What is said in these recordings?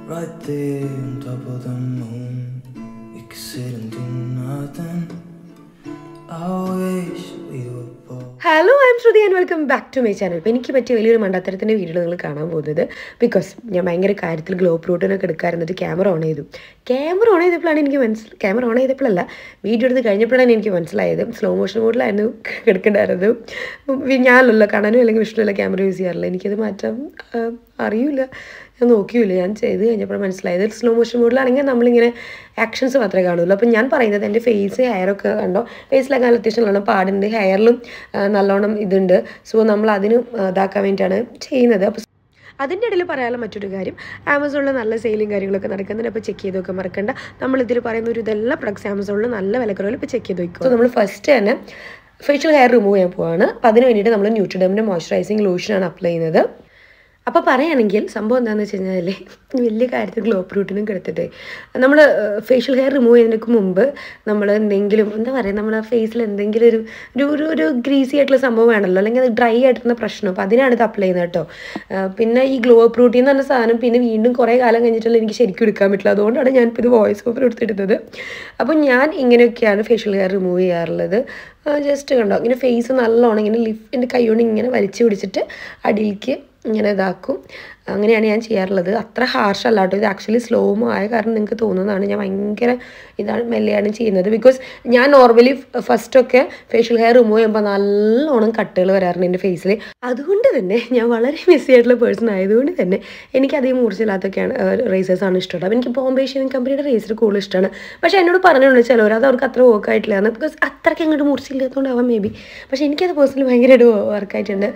Right there on top of the moon, we could sit and do nothing. I wish we were both. Hello I'm Shruti and welcome back to my channel ഇപ്പോൾ എനിക്ക് പറ്റിയ വലിയൊരു മണ്ടത്തരത്തിൻ്റെ video നിങ്ങൾ കാണാൻ പോകുന്നത് because ഞാൻ ഭയങ്കര കാര്യത്തിൽ ഗ്ലോ പ്രോട്ടീനൊക്കെ എടുക്കാറുന്നിട്ട് ക്യാമറ ഓൺ ചെയ്തു ക്യാമറ ഓൺ ചെയ്തപ്പോഴാണ് എനിക്ക് മനസ്സിൽ ക്യാമറ ഓൺ ചെയ്തപ്പോഴല്ല വീഡിയോ എടുത്ത് കഴിഞ്ഞപ്പോഴാണ് എനിക്ക് മനസ്സിലായത് സ്ലോ മോഷൻ മോഡിലായിരുന്നു കിടക്കേണ്ടായിരുന്നത് ഞാനല്ലോ കാണാനും അല്ലെങ്കിൽ വിഷ്ണുവല്ല ക്യാമറ യൂസ് ചെയ്യാറില്ല എനിക്കത് മാറ്റാൻ ആ, അറിയില്ല ഞാൻ നോക്കിയില്ല ഞാൻ ചെയ്ത് കഴിഞ്ഞപ്പോൾ മനസ്സിലായത് സ്ലോ മോഷൻ മോഡിലാണെങ്കിൽ നമ്മളിങ്ങനെ ആക്ഷൻസ് മാത്രമേ കാണുള്ളൂ അപ്പം ഞാൻ പറയുന്നത് എൻ്റെ ഫേസ് ഹെയറൊക്കെ കണ്ടോ ഫേസിലൊക്കെ നല്ല അത്യാവശ്യം നല്ലോണം പാടുണ്ട് ഹെയറിലും നല്ലോണം ഇതുണ്ട് സോ നമ്മൾ അതിന് ഇതാക്കാൻ വേണ്ടിയിട്ടാണ് ചെയ്യുന്നത് അപ്പോൾ അതിൻ്റെ ഇടയിൽ പറയാനുള്ള മറ്റൊരു കാര്യം ആമസോണിൽ നല്ല സെയിലും കാര്യങ്ങളൊക്കെ നടക്കുന്നുണ്ട് അപ്പോൾ ചെക്ക് ചെയ്ത് നോക്കാൻ മറക്കണ്ട നമ്മൾ ഇതിൽ പറയുന്ന ഒരു ഇതെല്ലാം പ്രൊഡക്ട്സ് ആമസോണിൽ നല്ല വിലക്കുറവിൽ ഇപ്പോൾ ചെക്ക് ചെയ്ത് നോക്കും സോ നമ്മൾ ഫസ്റ്റ് തന്നെ ഫേഷ്യൽ ഹെയർ റിമൂവ് ചെയ്യാൻ പോവാണ് അപ്പോൾ അതിന് വേണ്ടിയിട്ട് നമ്മൾ ന്യൂട്രിഡമിൻ്റെ മോയ്സ്ചറൈസിങ് ലോഷനാണ് അപ്ലൈ ചെയ്യുന്നത് അപ്പോൾ പറയുകയാണെങ്കിൽ സംഭവം എന്താണെന്ന് വെച്ച് കഴിഞ്ഞാൽ വലിയ കാര്യത്തിൽ ഗ്ലോ പ്രൂട്ടിനും കെടുത്തിട്ട് നമ്മൾ ഫേഷ്യൽ ഹെയർ റിമൂവ് ചെയ്യുന്നതിന് മുമ്പ് നമ്മൾ എന്തെങ്കിലും എന്താ പറയുക നമ്മുടെ ഫേസിൽ എന്തെങ്കിലും ഒരു ഒരു ഒരു ഒരു ഗ്രീസി ആയിട്ടുള്ള സംഭവം വേണമല്ലോ അല്ലെങ്കിൽ അത് ഡ്രൈ ആയിട്ടുള്ള പ്രശ്നം അപ്പോൾ അതിനാണ് ഇത് അപ്ലൈ ചെയ്യുന്നത് കേട്ടോ ആ, പിന്നെ ഈ ഗ്ലോ പ്രോട്ടീൻ എന്ന് പറഞ്ഞ സാധനം പിന്നെ വീണ്ടും കുറേ കാലം കഴിഞ്ഞിട്ടുള്ള എനിക്ക് ശരിക്കും എടുക്കാൻ പറ്റില്ല അതുകൊണ്ടാണ് ഞാനിപ്പോൾ ഇത് വോയിസ് ഓവർ എടുത്തിടുന്നത് അപ്പോൾ ഞാൻ ഇങ്ങനെയൊക്കെയാണ് ഫേഷ്യൽ ഹെയർ റിമൂവ് ചെയ്യാറുള്ളത് ജസ്റ്റ് കണ്ടോ ഇങ്ങനെ ഫേസ് നല്ലോണം ഇങ്ങനെ ലിഫ്റ്റിൻ്റെ കൈ കൊണ്ട് ഇങ്ങനെ വലിച്ചു പിടിച്ചിട്ട് അടിയിലേക്ക് ഇങ്ങനെ ഇതാക്കും അങ്ങനെയാണ് ഞാൻ ചെയ്യാറുള്ളത് അത്ര ഹാർഷ് അല്ല കേട്ടോ ഇത് ആക്ച്വലി സ്ലോമോ ആയ കാരണം നിങ്ങൾക്ക് തോന്നുന്നതാണ് ഞാൻ ഭയങ്കര ഇതാണ് മെല്ലെയാണ് ചെയ്യുന്നത് ബിക്കോസ് ഞാൻ നോർമലി ഫസ്റ്റൊക്കെ ഫേഷ്യൽ ഹെയർ റിമൂവ് ചെയ്യുമ്പോൾ നല്ലോണം കട്ടുകൾ വരാറുണ്ട് എൻ്റെ ഫേസിൽ അതുകൊണ്ട് തന്നെ ഞാൻ വളരെ മെസ്സി ആയിട്ടുള്ള പേഴ്സൺ ആയതുകൊണ്ട് തന്നെ എനിക്ക് അധികം മൂർച്ചയില്ലാത്തൊക്കെയാണ് റേസേഴ്സ് ആണ് ഇഷ്ടം അപ്പോൾ എനിക്ക് ബോംബെ ഷേവിംഗ് കമ്പനിയുടെ റേസർ കൂടുതൽ ഇഷ്ടമാണ് പക്ഷേ എന്നോട് പറഞ്ഞിട്ടുണ്ട് ചിലവർ അത് അവർക്ക് അത്ര വർക്ക് ആയിട്ടില്ല എന്ന് ബിക്കോസ് അത്രയ്ക്ക് അങ്ങോട്ട് മൂർച്ചയില്ലാത്തതുകൊണ്ടാവാം മേ ബി പക്ഷേ എനിക്കത് പേഴ്സണലി ഭയങ്കരമായിട്ട് വർക്കായിട്ടുണ്ട്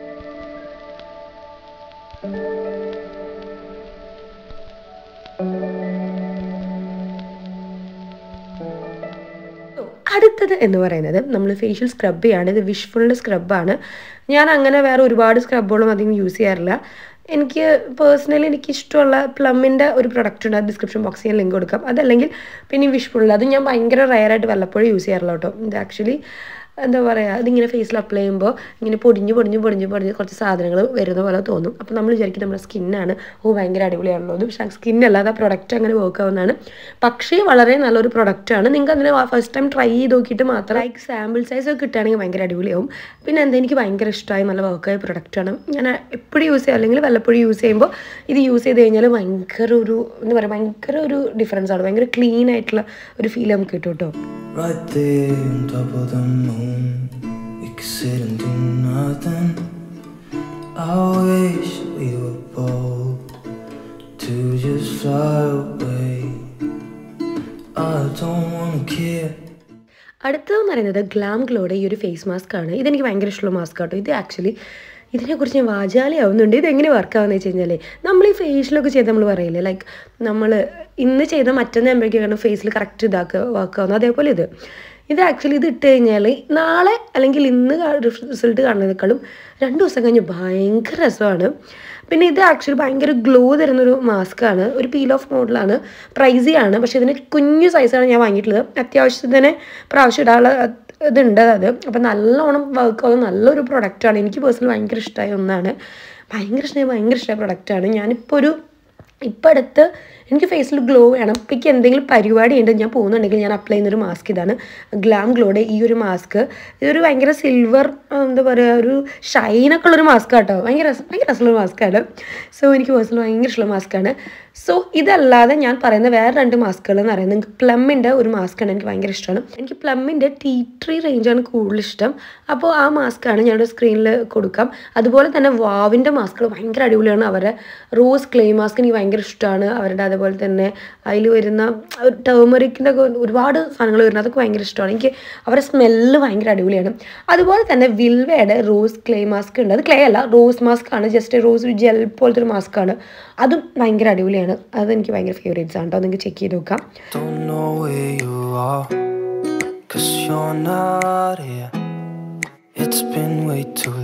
അടുത്തത് എന്ന് പറയുന്നത് നമ്മൾ ഫേഷ്യൽ സ്ക്രബ് ചെയ്യാണ് ഇത് വിഷ്ഫുളിൻ്റെ സ്ക്രബാണ് ഞാൻ അങ്ങനെ വേറെ ഒരുപാട് സ്ക്രബുകളും അധികം യൂസ് ചെയ്യാറില്ല എനിക്ക് പേഴ്സണലി എനിക്ക് ഇഷ്ടമുള്ള പ്ലമ്മിൻ്റെ ഒരു പ്രൊഡക്റ്റ് ഉണ്ട് അത് ഡിസ്ക്രിപ്ഷൻ ബോക്സിൽ ഞാൻ ലിങ്ക് കൊടുക്കാം അതല്ലെങ്കിൽ പിന്നെ വിഷ്ഫുളിൽ അത് ഞാൻ ഭയങ്കര റയറായിട്ട് വല്ലപ്പോഴും യൂസ് ചെയ്യാറില്ല കേട്ടോ ഇത് ആക്ച്വലി എന്താ പറയുക ഇതിങ്ങനെ ഫേസിൽ അപ്ലൈ ചെയ്യുമ്പോൾ ഇങ്ങനെ പൊടിഞ്ഞ് പൊടിഞ്ഞ് പൊടിഞ്ഞ് പൊടിഞ്ഞ് കുറച്ച് സാധനങ്ങൾ വരുന്ന പോലെ തോന്നും അപ്പോൾ നമ്മൾ വിചാരിക്കും നമ്മുടെ സ്കിന്നാണ് ഓ ഭയങ്കര അടിപൊളിയാണല്ലോ ഇത് പക്ഷേ സ്കിന്നല്ല അത് ആ പ്രൊഡക്റ്റ് അങ്ങനെ വർക്ക് ആവുന്നതാണ് പക്ഷേ വളരെ നല്ലൊരു പ്രൊഡക്റ്റാണ് നിങ്ങൾക്ക് അതിന് ഫസ്റ്റ് ടൈം ട്രൈ ചെയ്ത് നോക്കിയിട്ട് മാത്രം ലൈക്ക് സാമ്പിൾ സൈസ് ഒക്കെ കിട്ടുകയാണെങ്കിൽ ഭയങ്കര അടിപൊളിയാവും പിന്നെ എന്താ എനിക്ക് ഭയങ്കര ഇഷ്ടമായി നല്ല വർക്കായ പ്രൊഡക്റ്റാണ് ഞാൻ എപ്പോഴും യൂസ് ചെയ്യുക അല്ലെങ്കിൽ വല്ലപ്പോഴും യൂസ് ചെയ്യുമ്പോൾ ഇത് യൂസ് ചെയ്ത് കഴിഞ്ഞാൽ ഭയങ്കര ഒരു എന്താ പറയുക ഭയങ്കര ഒരു ഡിഫറൻസ് ആണ് ഭയങ്കര ക്ലീൻ ആയിട്ടുള്ള ഒരു ഫീൽ നമുക്ക് കിട്ടും കേട്ടോ Right there on top of the moon, we could sit and do nothing. I wish we were bold to just fly away. I don't wanna care. അടുത്തതെന്ന് പറയുന്നത് ഗ്ലാം ഗ്ലോയുടെ ഈ ഒരു ഫേസ് മാസ്ക് ആണ് ഇതെനിക്ക് ഭയങ്കര ഇഷ്ടമുള്ള മാസ്ക് ആട്ടോ ഇത് ആക്ച്വലി ഇതിനെക്കുറിച്ച് ഞാൻ വാചാലിയാവുന്നുണ്ട് ഇതെങ്ങനെ വർക്കാവുന്നത് വെച്ച് കഴിഞ്ഞാൽ നമ്മൾ ഈ ഫേഷ്യലൊക്കെ ചെയ്ത് നമ്മൾ പറയില്ലേ ലൈക്ക് നമ്മൾ ഇന്ന് ചെയ്ത മറ്റന്നാകുമ്പോഴേക്കാണ് ഫേസിൽ കറക്റ്റ് ഇതാക്കുക വർക്കാവുന്നത് അതേപോലെ ഇത് ഇത് ആക്ച്വലി ഇത് ഇട്ട് കഴിഞ്ഞാൽ നാളെ അല്ലെങ്കിൽ ഇന്ന് റിസൾട്ട് കാണുന്നതിനേക്കാളും രണ്ട് ദിവസം കഴിഞ്ഞ് ഭയങ്കര രസമാണ് പിന്നെ ഇത് ആക്ച്വലി ഭയങ്കര ഗ്ലോ തരുന്നൊരു മാസ്കാണ് ഒരു പീൽ ഓഫ് മോഡലാണ് പ്രൈസി ആണ് പക്ഷേ ഇതിന് കുഞ്ഞു സൈസാണ് ഞാൻ വാങ്ങിയിട്ടുള്ളത് അത്യാവശ്യത്തിന് പ്രാവശ്യം ഇടാനുള്ള ഇതുണ്ട് അത് അപ്പം നല്ലോണം വർക്ക് ആവുന്ന നല്ലൊരു പ്രൊഡക്റ്റാണ് എനിക്ക് പേഴ്സണലി ഭയങ്കര ഇഷ്ടമായ ഒന്നാണ് ഭയങ്കര ഇഷ്ടമായ ഭയങ്കര ഇഷ്ടമായ പ്രൊഡക്റ്റാണ് ഞാനിപ്പോൾ ഒരു ഇപ്പം അടുത്ത് എനിക്ക് ഫേസിൽ ഗ്ലോ വേണം ഇപ്പം എനിക്ക് എന്തെങ്കിലും പരിപാടി ഉണ്ട് ഞാൻ പോകുന്നുണ്ടെങ്കിൽ ഞാൻ അപ്ലൈ ചെയ്യുന്നൊരു മാസ്ക് ഇതാണ് ഗ്ലാം ഗ്ലോയുടെ ഈ ഒരു മാസ്ക് ഇതൊരു ഭയങ്കര സിൽവർ എന്താ പറയുക ഒരു ഷൈനൊക്കെ ഉള്ളൊരു മാസ്ക് കേട്ടോ ഭയങ്കര രസം ഭയങ്കര രസമുള്ള മാസ്കാണ് സോ എനിക്ക് പേഴ്സണൽ ഭയങ്കര ഇഷ്ടമുള്ള മാസ്കാണ് സോ ഇതല്ലാതെ ഞാൻ പറയുന്ന വേറെ രണ്ട് മാസ്കുകൾ എന്ന് പറയുന്നത് നിങ്ങൾക്ക് പ്ലമ്മിൻ്റെ ഒരു മാസ്കാണ് എനിക്ക് ഭയങ്കര ഇഷ്ടമാണ് എനിക്ക് പ്ലമ്മിൻ്റെ ടീ ട്രീ റേഞ്ചാണ് കൂടുതൽ ഇഷ്ടം അപ്പോൾ ആ മാസ്കാണ് ഞാനിവിടെ സ്ക്രീനിൽ കൊടുക്കാം അതുപോലെ തന്നെ വാവിൻ്റെ മാസ്കുകൾ ഭയങ്കര അടിപൊളിയാണ് അവരുടെ റോസ് ക്ലേ മാസ്ക് എനിക്ക് ഭയങ്കര ഇഷ്ടമാണ് അവരുടെ അതേപോലെ തന്നെ അതിൽ വരുന്ന ടേമറിക്കിൻ്റെ ഒക്കെ ഒരുപാട് സാധനങ്ങൾ വരുന്നത് അതൊക്കെ ഭയങ്കര ഇഷ്ടമാണ് എനിക്ക് അവരുടെ സ്മെല്ല് ഭയങ്കര അടിപൊളിയാണ് അതുപോലെ തന്നെ വിൽവയുടെ റോസ് ക്ലേ മാസ്ക് ഉണ്ട് അത് ക്ലേ അല്ല റോസ് മാസ്ക് ആണ് ജസ്റ്റ് റോസ് ഒരു ജെൽ പോലത്തെ ഒരു മാസ്ക് ആണ് അതും ഭയങ്കര അടിപൊളിയാണ് അത് എനിക്ക് ഭയങ്കര ഫേവറേറ്റ്സ് ആണ് കേട്ടോ നിങ്ങൾക്ക് ചെക്ക് ചെയ്ത് നോക്കാം Don't know where you are, cause you're not here. It's been way too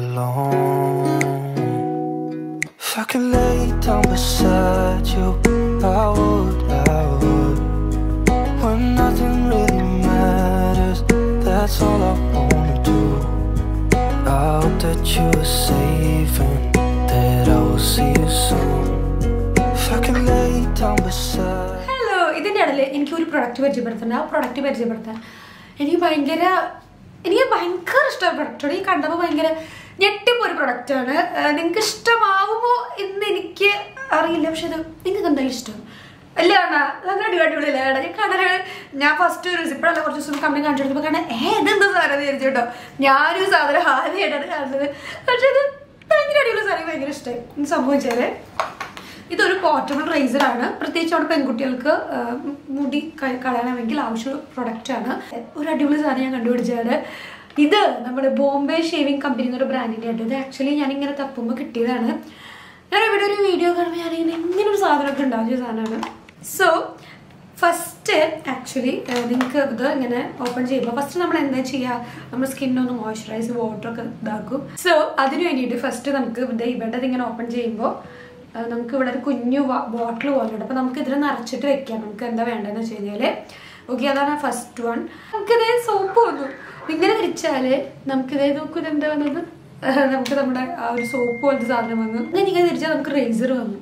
long. If I could lay down beside you, I would, I would. When nothing really matters, that's all I wanna do. I hope that you are safe and that I will see you soon. If I could lay town beside. Hello ഇതിൻ്റെ ഇടയിൽ എനിക്ക് ഒരു product പരിചയപ്പെടുത്തണ്ട ആ product പരിചയപ്പെടുത്താൻ എനിക്ക് ഭയങ്കര എനിക്ക് ഭയങ്കര ഇഷ്ടമായ പ്രൊഡക്റ്റാണ് ഈ കണ്ടപ്പോൾ ഭയങ്കര ഞെട്ടിപ്പോ ഒരു പ്രൊഡക്റ്റാണ് നിങ്ങൾക്ക് ഇഷ്ടമാവുമോ എന്ന് എനിക്ക് അറിയില്ല പക്ഷെ അത് നിങ്ങൾക്ക് എന്തായാലും ഇഷ്ടം അല്ല അണ്ണാ നല്ല അടി അടിപൊളിയല്ലേ ഏട്ടാ ഞാൻ കടല ഞാൻ ഫസ്റ്റ് ഒരു ഇപ്പോഴല്ല കുറച്ച് ദിവസം കമ്പനി കാണിച്ചു കൊടുത്തപ്പോൾ കാരണം ഏ ഇതെന്താ സാധനം എന്ന് വിചാരിച്ചു കേട്ടോ ഞാനൊരു സാധനം ആദ്യമായിട്ടാണ് കാണുന്നത് പക്ഷെ ഇത് ഭയങ്കര അടിപൊളി സാധനം ഭയങ്കര ഇഷ്ടമായി സംഭവിച്ചാലേ ഇതൊരു പോർട്ടബിൾ റേസർ ആണ് പ്രത്യേകിച്ച് അവിടെ പെൺകുട്ടികൾക്ക് ആ, മുടി ക- കളയണമെങ്കിൽ ആവശ്യമുള്ള പ്രൊഡക്റ്റ് ആണ് ഒരു അടിപൊളി സാധനം ഞാൻ കണ്ടുപിടിച്ചതാണ് ഇത് നമ്മുടെ ബോംബെ ഷേവിംഗ് കമ്പനി എന്നൊരു ബ്രാൻഡിൻ്റെ ആയിട്ട് ഇത് ആക്ച്വലി ഞാൻ ഇങ്ങനെ തപ്പുമ്പോൾ കിട്ടിയതാണ് ഞാൻ ഇവിടെ ഒരു വീഡിയോ കാണുമ്പോൾ ഞാനിങ്ങനെ ഇങ്ങനെ ഒരു സാധനമൊക്കെ ഉണ്ടാക്കിയ സാധനമാണ് സോ ഫസ്റ്റ് ആക്ച്വലി നിങ്ങൾക്ക് ഇത് ഇങ്ങനെ ഓപ്പൺ ചെയ്യുമ്പോൾ ഫസ്റ്റ് നമ്മൾ എന്താ ചെയ്യുക നമ്മൾ സ്കിന്നൊന്ന് മോയ്സ്ചറൈസ് വാട്ടറൊക്കെ ഇതാക്കും സോ അതിന് വേണ്ടിയിട്ട് ഫസ്റ്റ് നമുക്ക് ഇത് ഇവിടെ ഇതിങ്ങനെ ഓപ്പൺ ചെയ്യുമ്പോൾ ആ, നമുക്ക് ഇവിടെ ഒരു കുഞ്ഞു ബോട്ടിൽ പോലുണ്ട് അപ്പോൾ നമുക്ക് ഇതിൽ നിറച്ചിട്ട് വെക്കാം നമുക്ക് എന്താ വേണ്ടതെന്ന് വെച്ച് കഴിഞ്ഞാൽ ഓക്കെ അതാണ് ഫസ്റ്റ് വൺ നമുക്കിതേ സോപ്പ് വന്നു ഇങ്ങനെ വിരിച്ചാൽ നമുക്കിതേ നോക്കൂ ഇത് എന്താ വന്നത് നമുക്ക് നമ്മുടെ ആ ഒരു സോപ്പ് പോലത്തെ സാധനം വന്നു ഇങ്ങനെ ഇങ്ങനെ തിരിച്ചാൽ നമുക്ക് റേസർ വന്നു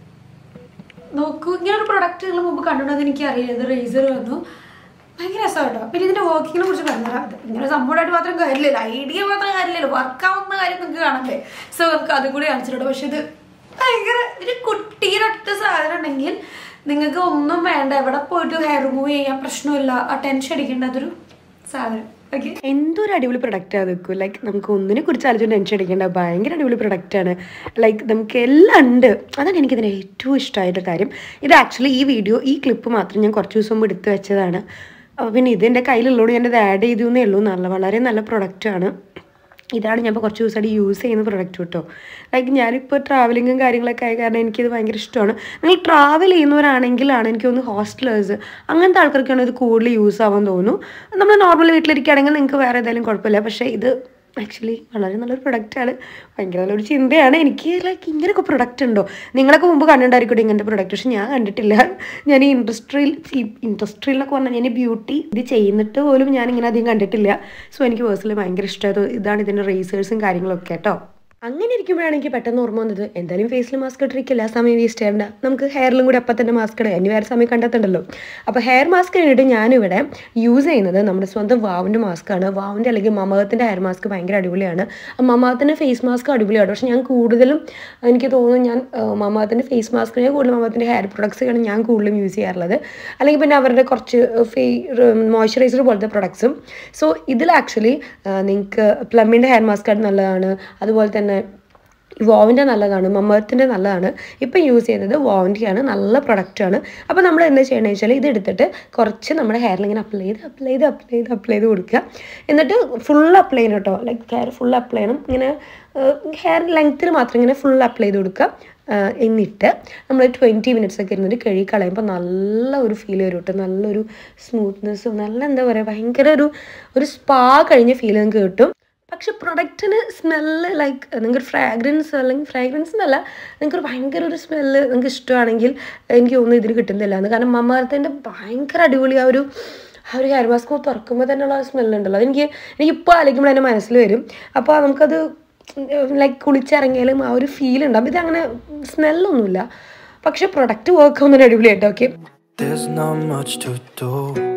നോക്കൂ ഇങ്ങനെ ഒരു പ്രൊഡക്റ്റ് നിങ്ങൾ മുമ്പ് കണ്ടിട്ടുണ്ടെന്ന് എനിക്ക് അറിയില്ല ഇത് റേസർ വന്നു ഭയങ്കര രസമാണ് കേട്ടോ പിന്നെ ഇതിന്റെ വർക്കിങ്ങിനെ കുറിച്ച് പറഞ്ഞുതരാം അത് ഇങ്ങനെ സംഭവമായിട്ട് മാത്രം കാര്യമില്ലല്ലോ ഐഡിയ മാത്രം കാര്യമില്ലല്ലോ വർക്കാവുന്ന കാര്യം നിങ്ങൾക്ക് കാണണ്ടേ സോ നമുക്ക് അതും കൂടി കാണിച്ചിട്ടുണ്ട് പക്ഷെ ഇത് ഭയങ്കര ഒരു കുട്ടിയിലൊറ്റ സാധനം ഉണ്ടെങ്കിൽ നിങ്ങൾക്ക് ഒന്നും വേണ്ട എവിടെ പോയിട്ട് ഹെയർ റിമൂവ് ചെയ്യാൻ പ്രശ്നമില്ല ആ ടെൻഷൻ അടിക്കേണ്ട അതൊരു സാധനം ഓക്കെ എന്തൊരു അടിപൊളി പ്രൊഡക്റ്റാണ് നിൽക്കും ലൈക്ക് നമുക്ക് ഒന്നിനെ കുറിച്ച് ആലോചിച്ച് ടെൻഷൻ അടിക്കേണ്ട ഭയങ്കര അടിപൊളി പ്രൊഡക്റ്റാണ് ലൈക്ക് നമുക്ക് എല്ലാം ഉണ്ട് അതാണ് എനിക്കിതിന് ഏറ്റവും ഇഷ്ടമായിട്ട് കാര്യം ഇത് ആക്ച്വലി ഈ വീഡിയോ ഈ ക്ലിപ്പ് മാത്രം ഞാൻ കുറച്ച് ദിവസം മുമ്പ് എടുത്ത് വെച്ചതാണ് അപ്പോൾ പിന്നെ ഇത് എൻ്റെ കയ്യിലുള്ളതുകൊണ്ട് ഞാൻ ഇത് ആഡ് ചെയ്തു എന്നേ ഉള്ളൂ നല്ല വളരെ നല്ല പ്രൊഡക്റ്റാണ് ഇതാണ് ഞാൻ ഇപ്പോൾ കുറച്ച് ദിവസമായിട്ട് യൂസ് ചെയ്യുന്ന പ്രൊഡക്റ്റ് കേട്ടോ ലൈക്ക് ഞാനിപ്പോൾ ട്രാവലിങ്ങും കാര്യങ്ങളൊക്കെ ആയ കാരണം എനിക്കിത് ഭയങ്കര ഇഷ്ടമാണ് നിങ്ങൾ ട്രാവൽ ചെയ്യുന്നവരാണെങ്കിലാണ് എനിക്ക് തോന്നുന്നു ഹോസ്റ്റലേഴ്സ് അങ്ങനത്തെ ആൾക്കാർക്കാണ് ഇത് കൂടുതൽ യൂസ് ആവാൻ തോന്നുന്നു നമ്മൾ നോർമൽ വീട്ടിലിരിക്കുകയാണെങ്കിൽ നിങ്ങൾക്ക് വേറെ ഏതായാലും കുഴപ്പമില്ല പക്ഷേ ഇത് ആക്ച്വലി വളരെ നല്ലൊരു പ്രൊഡക്റ്റാണ് ഭയങ്കര നല്ലൊരു ചിന്തയാണ് എനിക്ക് ലൈക്ക് ഇങ്ങനെയൊക്കെ പ്രൊഡക്റ്റ് ഉണ്ടോ നിങ്ങളൊക്കെ മുമ്പ് കണ്ടിട്ടുണ്ടായിരിക്കട്ടെ ഇങ്ങനത്തെ പ്രൊഡക്റ്റ് പക്ഷെ ഞാൻ കണ്ടിട്ടില്ല ഞാൻ ഈ ഇൻഡസ്ട്രിയിൽ ഈ ഇൻഡസ്ട്രിയിൽ എന്നൊക്കെ പറഞ്ഞാൽ ഞാൻ ബ്യൂട്ടി ഇത് ചെയ്യുന്നിട്ട് പോലും ഞാൻ ഇങ്ങനെ അധികം കണ്ടിട്ടില്ല സോ എനിക്ക് പേഴ്സണലി ഭയങ്കര ഇഷ്ടമായത് ഇതാണ് ഇതിൻ്റെ റേസേഴ്സും കാര്യങ്ങളൊക്കെ കേട്ടോ അങ്ങനെ ഇരിക്കുമ്പോഴാണ് എനിക്ക് പെട്ടെന്ന് ഓർമ്മ വന്നത് എന്തായാലും ഫേസിൽ മാസ്ക് ഇട്ടിരിക്കില്ല സമയം വേസ്റ്റ് ചെയ്യണ്ട നമുക്ക് ഹെയറിലും കൂടി അപ്പം തന്നെ മാസ്ക് ഇടാം ഇനി വേറെ സമയം കണ്ടെത്തണ്ടല്ലോ അപ്പോൾ ഹെയർ മാസ്ക് കഴിഞ്ഞിട്ട് ഞാനിവിടെ യൂസ് ചെയ്യുന്നത് നമ്മുടെ സ്വന്തം വാവിൻ്റെ മാസ്കാണ് വാവിൻ്റെ അല്ലെങ്കിൽ മമകത്തിൻ്റെ ഹെയർ മാസ്ക് ഭയങ്കര അടിപൊളിയാണ് മമകത്തിൻ്റെ ഫേസ് മാസ്ക് അടിപൊളിയാണ് പക്ഷെ ഞാൻ കൂടുതലും എനിക്ക് തോന്നുന്നു ഞാൻ മമകത്തിൻ്റെ ഫേസ് മാസ്കിനെ കൂടുതലും മമകത്തിൻ്റെ ഹെയർ പ്രൊഡക്ട്സാണ് ഞാൻ കൂടുതലും യൂസ് ചെയ്യാറുള്ളത് അല്ലെങ്കിൽ പിന്നെ അവരുടെ കുറച്ച് ഫേ മോയ്സ്ചറൈസർ പോലത്തെ പ്രൊഡക്ട്സും സോ ഇതിൽ ആക്ച്വലി നിങ്ങൾക്ക് പ്ലമ്മിൻ്റെ ഹെയർ മാസ്ക് ആയിട്ട് നല്ലതാണ് അതുപോലെ തന്നെ വോവിൻ്റെ നല്ലതാണ് മമ്മത്തിൻ്റെ നല്ലതാണ് ഇപ്പം യൂസ് ചെയ്യുന്നത് വോവിൻ്റെയാണ് നല്ല പ്രൊഡക്റ്റാണ് അപ്പോൾ നമ്മൾ എന്താ ചെയ്യണമെന്ന് വെച്ചാൽ ഇത് എടുത്തിട്ട് കുറച്ച് നമ്മുടെ ഹെയറിൽ ഇങ്ങനെ അപ്ലൈ ചെയ്ത് അപ്ലൈ ചെയ്ത് അപ്ലൈ ചെയ്ത് അപ്ലൈ ചെയ്ത് കൊടുക്കുക എന്നിട്ട് ഫുൾ അപ്ലൈ ചെയ്യണം കേട്ടോ ലൈക്ക് ഹെയർ ഫുൾ അപ്ലൈ ചെയ്യണം ഇങ്ങനെ ഹെയർ ലെങ്ത്തിൽ മാത്രം ഇങ്ങനെ ഫുൾ അപ്ലൈ ചെയ്ത് കൊടുക്കുക ആഹ് എന്നിട്ട് നമ്മൾ ട്വൻറ്റി മിനിറ്റ്സ് ഒക്കെ ഇരുന്നിട്ട് കഴുകി കളയുമ്പോൾ നല്ല ഒരു ഫീൽ വരും കേട്ടോ നല്ലൊരു സ്മൂത്ത്നെസ്സും നല്ല എന്താ പറയുക ഭയങ്കര ഒരു ഒരു സ്പാ കഴിഞ്ഞ ഫീൽ നിങ്ങൾക്ക് കിട്ടും പക്ഷെ പ്രൊഡക്റ്റിന് സ്മെല്ല് ലൈക്ക് നിങ്ങൾക്ക് ഫ്രാഗ്രൻസ് അല്ലെങ്കിൽ ഫ്രാഗ്രൻസ് എന്നല്ല നിങ്ങൾക്കൊരു ഭയങ്കര ഒരു സ്മെല്ല് നിങ്ങൾക്ക് ഇഷ്ടമാണെങ്കിൽ എനിക്ക് തോന്നുന്നു ഇതിന് കിട്ടുന്നില്ല എന്ന് കാരണം മമ്മാർത്തിൻ്റെ ഭയങ്കര അടിപൊളി ആ ഒരു ആ ഒരു ഹെയർ മാസ്ക് തുറക്കുമ്പോൾ തന്നെയുള്ള ആ സ്മെല്ലുണ്ടല്ലോ അതെനിക്ക് എനിക്കിപ്പോൾ ആലോചിക്കുമ്പോൾ എൻ്റെ മനസ്സിൽ വരും അപ്പോൾ നമുക്കത് ലൈക്ക് കുളിച്ചിറങ്ങിയാലും ആ ഒരു ഫീൽ ഉണ്ടാവും ഇതങ്ങനെ സ്മെല്ലൊന്നുമില്ല പക്ഷെ പ്രൊഡക്റ്റ് വർക്ക് ഒന്നും അടിപൊളിയായിട്ട് okay There's not much to do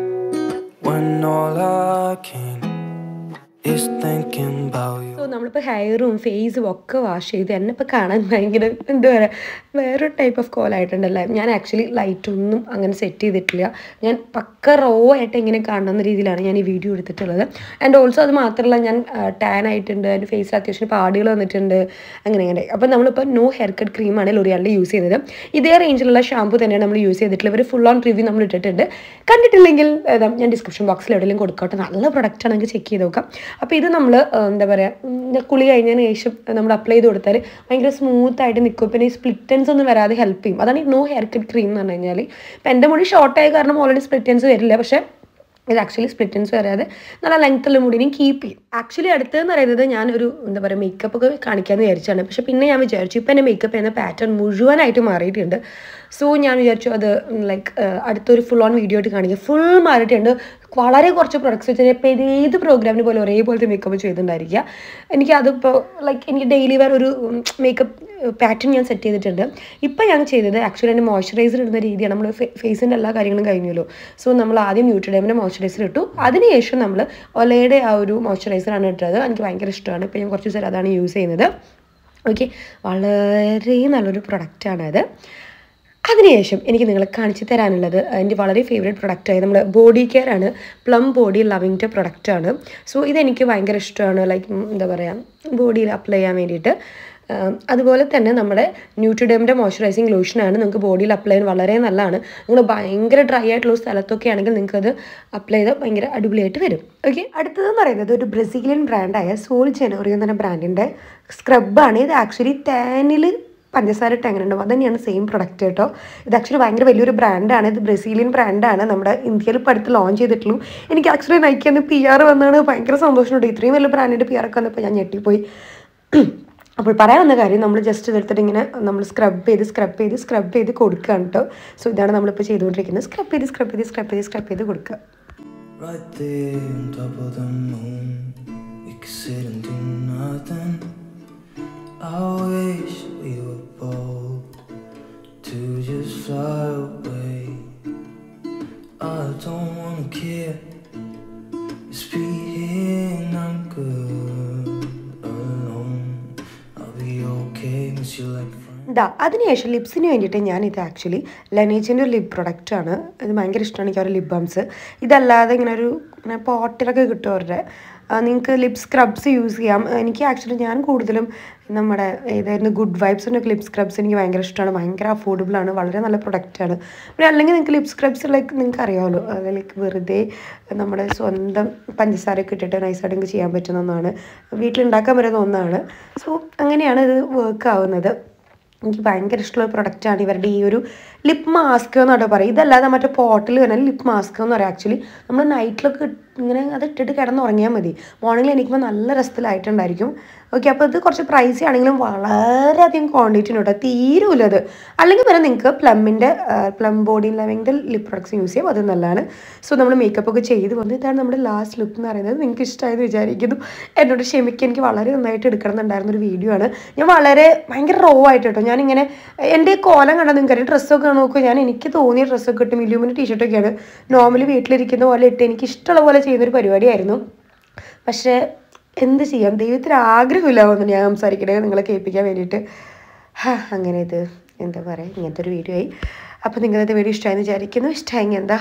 when all I can is thinking about you. So നമ്മളിപ്പോൾ ഹെയറും ഫേസും ഒക്കെ വാഷ് ചെയ്ത് എന്നെ ഇപ്പോൾ കാണാൻ ഭയങ്കര എന്താ പറയുക വേറൊരു ടൈപ്പ് ഓഫ് കോലായിട്ടുണ്ടല്ലേ ഞാൻ ആക്ച്വലി ലൈറ്റ് ഒന്നും അങ്ങനെ സെറ്റ് ചെയ്തിട്ടില്ല ഞാൻ പക്ക റോ ആയിട്ട് എങ്ങനെ കാണുന്ന രീതിയിലാണ് ഞാൻ ഈ വീഡിയോ എടുത്തിട്ടുള്ളത് ആൻഡ് ഓൾസോ അത് മാത്രമല്ല ഞാൻ ടാൻ ആയിട്ടുണ്ട് എൻ്റെ ഫേസിൽ അത്യാവശ്യം പാടുകൾ വന്നിട്ടുണ്ട് അങ്ങനെ അങ്ങനെ അപ്പോൾ നമ്മളിപ്പോൾ നോ ഹെയർ കട്ട് ക്രീമാണ് ലൊറിയാലിൽ യൂസ് ചെയ്യുന്നത് ഇതേ റേഞ്ചിലുള്ള ഷാമ്പു തന്നെയാണ് നമ്മൾ യൂസ് ചെയ്തിട്ടുള്ളത് ഒരു ഫുൾ ഓൺ റിവ്യൂ നമ്മൾ ഇട്ടിട്ടുണ്ട് കണ്ടിട്ടില്ലെങ്കിൽ ഏതാ, ഞാൻ ഡിസ്ക്രിപ്ഷൻ ബോക്സിൽ എവിടെയെങ്കിലും കൊടുക്കട്ടെ നല്ല പ്രൊഡക്റ്റ് ആണെങ്കിൽ ചെക്ക് ചെയ്ത് നോക്കാം അപ്പോൾ ഇത് നമ്മൾ എന്താ പറയുക കുളി കഴിഞ്ഞതിന് ശേഷം നമ്മൾ അപ്ലൈ ചെയ്ത് കൊടുത്താൽ ഭയങ്കര സ്മൂത്ത് ആയിട്ട് നിൽക്കും പിന്നെ ഈ സ്പ്ലിറ്റൻസ് ഒന്നും വരാതെ ഹെൽപ്പ് ചെയ്യും അതാണ് ഈ നോ ഹെയർ കട്ട് ക്രീം എന്ന് പറഞ്ഞു കഴിഞ്ഞാൽ ഇപ്പം എൻ്റെ മുടി ഷോർട്ടായ കാരണം ഓൾറെഡി സ്പ്ലിറ്റൻസ് വരില്ല പക്ഷേ ഇത് ആക്ച്വലി സ്പ്ലിറ്റൻസ് വരാതെ നല്ല ലെങ്ത്തുള്ള മുടിനെയും കീപ്പ് ചെയ്യും ആക്ച്വലി അടുത്തതെന്ന് പറയുന്നത് ഞാനൊരു എന്താ പറയുക മേക്കപ്പ് ഒക്കെ കാണിക്കാമെന്ന് വിചാരിച്ചാണ് പക്ഷെ പിന്നെ ഞാൻ വിചാരിച്ചു ഇപ്പം എൻ്റെ മേക്കപ്പ് ചെയ്യുന്ന പാറ്റേൺ മുഴുവനായിട്ട് മാറിയിട്ടുണ്ട് സോ ഞാൻ വിചാരിച്ചു അത് ലൈക്ക് അടുത്തൊരു ഫുൾ ഓൺ വീഡിയോ ആയിട്ട് കാണിക്കുക ഫുൾ മാറിയിട്ടുണ്ട് വളരെ കുറച്ച് പ്രൊഡക്ട്സ് വെച്ച് കഴിഞ്ഞാൽ ഇപ്പോൾ ഏത് പ്രോഗ്രാമിന് പോലും ഒരേപോലത്തെ മേക്കപ്പ് ചെയ്തിട്ടുണ്ടായിരിക്കുക എനിക്ക് അതിപ്പോൾ ലൈക്ക് എനിക്ക് ഡെയിലി വെയർ ഒരു മേക്കപ്പ് പാറ്റേൺ ഞാൻ സെറ്റ് ചെയ്തിട്ടുണ്ട് ഇപ്പം ഞാൻ ചെയ്തത് ആക്ച്വലി എൻ്റെ മോയ്സ്ചറൈസർ ഇടുന്ന രീതിയാണ് നമ്മൾ ഫേസിൻ്റെ എല്ലാ കാര്യങ്ങളും കഴിഞ്ഞല്ലോ സോ നമ്മൾ ആദ്യം ന്യൂട്രിഡേമിൻ്റെ മോയ്സ്ചറൈസർ ഇട്ടു അതിനുശേഷം നമ്മൾ ഒലയുടെ ആ ഒരു മോയ്സ്ചറൈസറാണ് ഇട്ടത് എനിക്ക് ഭയങ്കര ഇഷ്ടമാണ് ഇപ്പോൾ ഞാൻ കുറച്ച് ദിവസം അതാണ് യൂസ് ചെയ്യുന്നത് ഓക്കെ വളരെ നല്ലൊരു പ്രൊഡക്റ്റാണ് അത് അതിനുശേഷം എനിക്ക് നിങ്ങളെ കാണിച്ചു തരാനുള്ളത് എൻ്റെ വളരെ ഫേവറേറ്റ് പ്രൊഡക്റ്റായി നമ്മുടെ ബോഡി കെയർ ആണ് പ്ലം ബോഡി ലവിൻ്റെ പ്രൊഡക്റ്റാണ് സോ ഇതെനിക്ക് ഭയങ്കര ഇഷ്ടമാണ് ലൈക്ക് എന്താ പറയുക ബോഡിയിൽ അപ്ലൈ ചെയ്യാൻ വേണ്ടിയിട്ട് ആം, അതുപോലെ തന്നെ നമ്മുടെ ന്യൂട്രിഡേമിൻ്റെ മോയ്സ്ചറൈസിങ് ലോഷനാണ് നിങ്ങൾക്ക് ബോഡിയിൽ അപ്ലൈ ചെയ്യാൻ വളരെ നല്ലതാണ് നിങ്ങൾ ഭയങ്കര ഡ്രൈ ആയിട്ടുള്ള സ്ഥലത്തൊക്കെ ആണെങ്കിൽ നിങ്ങൾക്ക് അത് അപ്ലൈ ചെയ്താൽ ഭയങ്കര അടിപൊളിയായിട്ട് വരും ഓക്കെ അടുത്തതെന്ന് പറയുന്നത് ഒരു ബ്രസീലിയൻ ബ്രാൻഡായ സോൾ ജനോറിയോ എന്ന ബ്രാൻഡിൻ്റെ സ്ക്രബാണ് ഇത് ആക്ച്വലി താനിൽ പഞ്ചസാര ഇട്ട് അങ്ങനെ ഉണ്ടാവും അത് തന്നെയാണ് സെയിം പ്രൊഡക്റ്റ് കേട്ടോ ഇത് ആക്ച്വലി ഭയങ്കര വലിയൊരു ബ്രാൻഡാണ് ഇത് ബ്രസീലിയൻ ബ്രാൻഡാണ് നമ്മുടെ ഇന്ത്യയിൽ ഇപ്പോൾ അടുത്ത് ലോഞ്ച് ചെയ്തിട്ടുള്ളൂ എനിക്ക് ആക്ച്വലി നയിക്കുന്ന പി ആർ വന്നാണ് ഭയങ്കര സന്തോഷമുണ്ട് ഇത്രയും വലിയ ബ്രാൻഡിൻ്റെ പി ആർ ഒക്കെ വന്നപ്പോൾ ഞാൻ ഞെട്ടിപ്പോയി അപ്പോൾ പറയാൻ വന്ന കാര്യം നമ്മൾ ജസ്റ്റ് ഇതെടുത്തിട്ട് ഇങ്ങനെ നമ്മൾ സ്ക്രബ് ചെയ്ത് സ്ക്രബ് ചെയ്ത് സ്ക്രബ് ചെയ്ത് കൊടുക്കുകയാണ് കേട്ടോ സോ ഇതാണ് നമ്മളിപ്പോൾ ചെയ്തുകൊണ്ടിരിക്കുന്നത് സ്ക്രബ് ചെയ്ത് സ്ക്രബ് ചെയ്ത് സ്ക്രബ് ചെയ്ത് സ്ക്രബ് ചെയ്ത് കൊടുക്കുക Right there on top of the moon, we could sit and do nothing. I wish we were bold to just fly away. I don't wanna care, just be here and I'm good alone. I'll be okay, miss you like friends. ഇതാ അതിനുശേഷം ലിപ്സിന് വേണ്ടിയിട്ട് ഞാൻ ഇത് actually ലനേജിൻ്റെ ഒരു lip പ്രൊഡക്റ്റാണ് ഇത് ഭയങ്കര ഇഷ്ടമാണ് എനിക്ക് അവരുടെ ലിപ് ബാംസ് ഇതല്ലാതെ ഇങ്ങനെ ഒരു ഇങ്ങനെ പോട്ടിലൊക്കെ കിട്ടും അവരുടെ നിങ്ങൾക്ക് ലിപ് സ്ക്രബ്സ് യൂസ് ചെയ്യാം എനിക്ക് ആക്ച്വലി ഞാൻ കൂടുതലും നമ്മുടെ ഏതായിരുന്നു ഗുഡ് വൈബ്സിൻ്റെ ഒക്കെ ലിപ് സ്ക്രബ്സ് എനിക്ക് ഭയങ്കര ഇഷ്ടമാണ് ഭയങ്കര അഫോർഡബിൾ ആണ് വളരെ നല്ല പ്രൊഡക്റ്റാണ് പിന്നെ അല്ലെങ്കിൽ നിങ്ങൾക്ക് ലിപ് സ്ക്രബ്സ് ലൈക്ക് നിങ്ങൾക്ക് അറിയാമല്ലോ അത് ലൈക്ക് വെറുതെ നമ്മുടെ സ്വന്തം പഞ്ചസാരയൊക്കെ ഇട്ടിട്ട് നൈസായിട്ട് നിങ്ങൾക്ക് ചെയ്യാൻ പറ്റുന്ന ഒന്നാണ് വീട്ടിലുണ്ടാക്കാൻ പറ്റുന്ന ഒന്നാണ് സോ അങ്ങനെയാണ് ഇത് വർക്ക് ആവുന്നത് എനിക്ക് ഭയങ്കര ഇഷ്ടമുള്ള പ്രൊഡക്റ്റാണ് ഇവരുടെ ഈ ഒരു ലിപ് മാസ്ക് എന്നാട്ടോ പറയും ഇതല്ലാതെ മറ്റേ പോട്ടിൽ തന്നെ ലിപ് മാസ്ക് എന്ന് പറയും ആക്ച്വലി നമ്മൾ നൈറ്റിലൊക്കെ ഇങ്ങനെ അത് ഇട്ടിട്ട് കിടന്നുറങ്ങിയാൽ മതി മോർണിംഗിൽ എനിക്കുമ്പോൾ നല്ല രസത്തിലായിട്ടുണ്ടായിരിക്കും ഓക്കെ അപ്പോൾ ഇത് കുറച്ച് പ്രൈസി ആണെങ്കിലും വളരെയധികം ക്വാണ്ടിറ്റി ഉണ്ട് കേട്ടോ തീരൂല അത് അല്ലെങ്കിൽ പിന്നെ നിങ്ങൾക്ക് പ്ലമ്മിൻ്റെ പ്ലം ബോഡി ലെവലിൻ്റെ ലിപ് പ്രൊഡക്ട്സ് യൂസ് ചെയ്യാം അത് നല്ലതാണ് സോ നമ്മൾ മേക്കപ്പ് ഒക്കെ ചെയ്ത് വന്നു ഇതാണ് നമ്മുടെ ലാസ്റ്റ് ലുക്ക് എന്ന് പറയുന്നത് നിങ്ങൾക്ക് ഇഷ്ടമായെന്ന് വിചാരിക്കുന്നു എന്നോട് ക്ഷമിക്കുക എനിക്ക് വളരെ നന്നായിട്ട് എടുക്കണമെന്നുണ്ടായിരുന്ന ഒരു വീഡിയോ ആണ് ഞാൻ വളരെ ഭയങ്കര റോ ആയിട്ട് കേട്ടോ ഞാനിങ്ങനെ എൻ്റെ കോലം കണ്ടാൽ നിങ്ങൾക്ക് അറിയാം ഡ്രസ്സൊക്കെ നോക്കുക ഞാൻ എനിക്ക് തോന്നിയ ഡ്രസ്സൊക്കെ ഇട്ട് മില്യൂമിൻ്റെ ടീഷർട്ടൊക്കെയാണ് നോർമലി വീട്ടിലിരിക്കുന്ന പോലെ ഇട്ട് എനിക്ക് ഇഷ്ടമുള്ള പോലെ ചെയ്യുന്നൊരു പരിപാടിയായിരുന്നു പക്ഷേ എന്ത് ചെയ്യാം ദൈവത്തിന് ആഗ്രഹമില്ലാവുന്നു ഞാൻ സംസാരിക്കണേ നിങ്ങളെ കേൾപ്പിക്കാൻ വേണ്ടിയിട്ട് ഹാ അങ്ങനെ ഇത് എന്താ പറയുക ഇങ്ങനത്തെ ഒരു വീഡിയോ ആയി അപ്പോൾ നിങ്ങളത് വീഡിയോ ഇഷ്ടമായെന്ന് വിചാരിക്കുന്നു ഇഷ്ടമായെങ്കിൽ എന്താ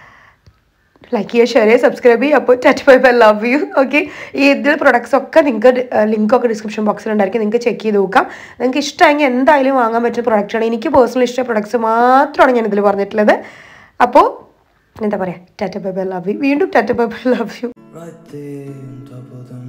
ലൈക്ക് ചെയ്യുക ഷെയർ ചെയ്യുക സബ്സ്ക്രൈബ് ചെയ്യുക അപ്പോൾ touch bye bye love you okay ഈ ഇതിൽ പ്രൊഡക്ട്സ് ഒക്കെ നിങ്ങൾക്ക് ലിങ്ക് ഒക്കെ ഡിസ്ക്രിപ്ഷൻ ബോക്സിൽ ഉണ്ടായിരിക്കും നിങ്ങൾക്ക് ചെക്ക് ചെയ്ത് നോക്കാം നിങ്ങൾക്ക് ഇഷ്ടമെങ്കിൽ എന്തായാലും വാങ്ങാൻ പറ്റുന്ന പ്രൊഡക്റ്റാണ് എനിക്ക് പേഴ്സണലി ഇഷ്ട പ്രൊഡക്ട്സ് മാത്രമാണ് ഞാൻ ഇതിൽ പറഞ്ഞിട്ടുള്ളത് അപ്പോൾ എന്താ പറയുക tata bye bye love you വീണ്ടും tata bye bye love you Right there on top of the